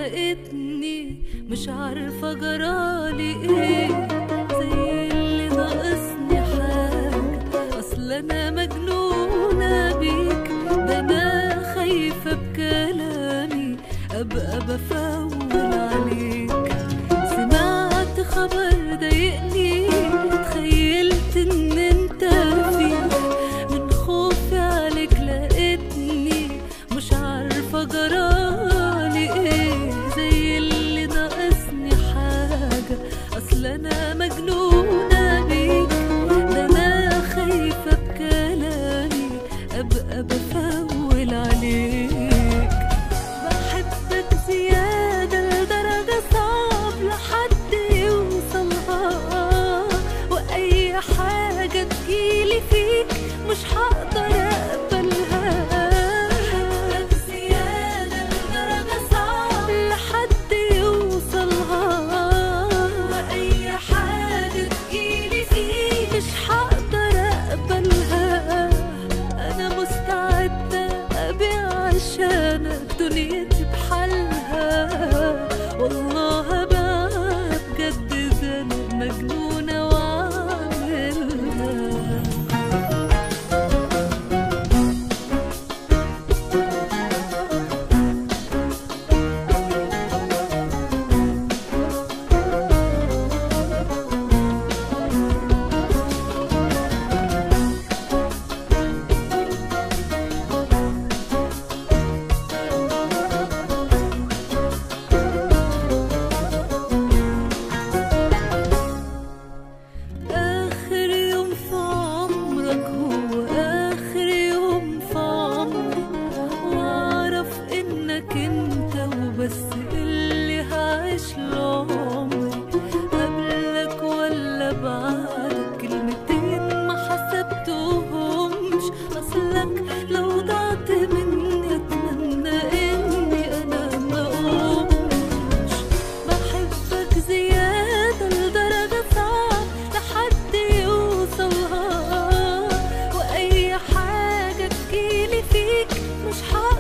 لقيتني مش عارفة جرالي ايه زي اللي ناقصني حاجة اصل انا مجنونة بيك ده انا خايفة بكلامي ابقى بفول عليك سمعت خبر ضايقني تخيلت ان انت فيه من خوفي عليك لقيتني مش عارفة جرالي ايه زي اللي ناقصني حاجة اصل انا مجنونة بيك ده انا خايفة بكلامي ابقى بفول عليك بحبك زيادة لدرجة صعب لحد يوصلها وأي حاجة تجيلي فيك مش هقدر أقبلها بحبك زيادة لدرجة صعب لحد يوصلها وأي حاجة تجيلي فيك مش هقدر أقبلها أنا مستعدة أبيع عشانك دنيتي بحالها والله بقى بجد ده أنا مجنونة وعاملها آخر يوم في عمرك هو آخر يوم في عمري وأعرف إنك أنت وبس اللي هعيش لعمري قبلك ولا بعدك كلمتين ما حسبتهمش أصلك لو ضعت مني أتمنى إني أنا ما أقومش بحبك زيادة لدرجة صعب لحد يوصلها وأي حاجة تجيلي فيك مش هقدر